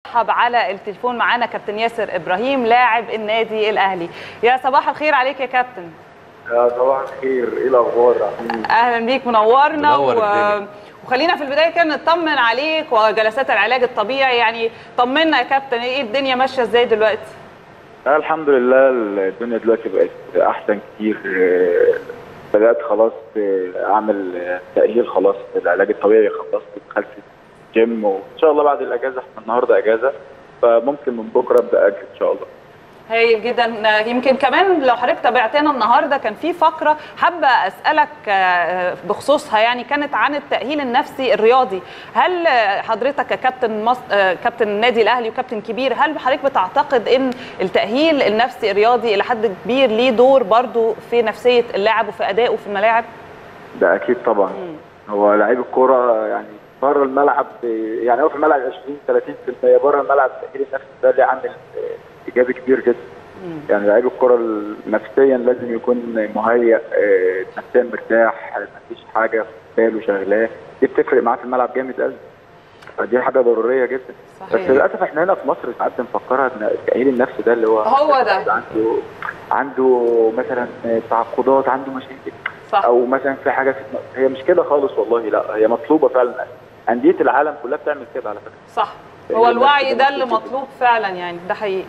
رحب على التليفون معانا كابتن ياسر ابراهيم لاعب النادي الاهلي يا صباح الخير عليك يا كابتن يا صباح الخير ايه الاخبار يا حبيبي اهلا بيك منورنا منور الدنيا. وخلينا في البدايه كده نطمن عليك وجلسات العلاج الطبيعي يعني طمنا يا كابتن ايه الدنيا ماشيه ازاي دلوقتي آه الحمد لله الدنيا دلوقتي بقت احسن كتير آه، بدات خلاص آه، اعمل آه، تاهيل خلاص العلاج الطبيعي خلصت دخلت جيم وان شاء الله بعد الاجازه احنا النهارده اجازه فممكن من بكره ابدا اجري ان شاء الله هايل جدا يمكن كمان لو حضرتك تابعتنا النهارده كان في فقره حابه اسالك آه، بخصوصها يعني كانت عن التاهيل النفسي الرياضي هل آه، حضرتك ككابتن مص... آه، كابتن النادي الاهلي وكابتن كبير هل حضرتك بتعتقد ان التاهيل النفسي الرياضي الى حد كبير ليه دور برضو في نفسيه اللاعب وفي ادائه في الملاعب ده اكيد طبعا هو لعيب الكوره يعني بره الملعب آه، يعني هو في الملعب 20 30% بره الملعب التاهيل النفسي ده ليه عامل آه، ايجابي كبير جدا يعني لعيب الكرة نفسيا لازم يكون مهيأ آه، نفسيا مرتاح مفيش حاجة في باله شغلاه دي بتفرق معاه في الملعب جامد قوي فدي حاجة ضرورية جدا صحيح. بس للأسف احنا هنا في مصر ساعات بنفكرها ان التأهيل النفسي ده اللي هو هو ده. عنده عنده مثلا تعقدات عنده مشاكل صح او مثلا في حاجة في هي مش كده خالص والله لا هي مطلوبة فعلا أندية العالم كلها بتعمل كده على فكرة صح هو الوعي ده اللي مطلوب فعلا يعني ده حقيقي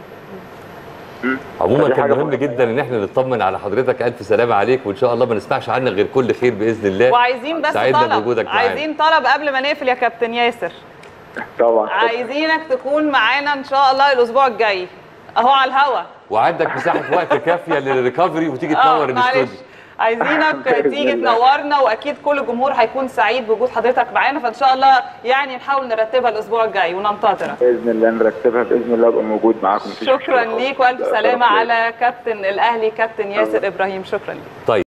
عموما فدي كان حاجة مهم مهمة. جدا ان احنا نطمن على حضرتك الف سلامه عليك وان شاء الله ما نسمعش عنك غير كل خير باذن الله وعايزين بس سعدنا طلب بوجودك معانا عايزين طلب قبل ما نقفل يا كابتن ياسر طبعا عايزينك تكون معانا ان شاء الله الاسبوع الجاي اهو على الهوا وعندك مساحه وقت كافيه للريكفري وتيجي تنور معلش الاستوديو عايزينك بإذن تيجي الله. تنورنا واكيد كل الجمهور هيكون سعيد بوجود حضرتك معانا فان شاء الله يعني نحاول نرتبها الاسبوع الجاي وننتظرك بإذن الله نرتبها بإذن الله أبقى موجود معاكم مفيش شكرا مشكلة خالص. ليك والف لا، سلامه شرف ليا. على كابتن الاهلي كابتن ياسر ابراهيم شكرا ليك طيب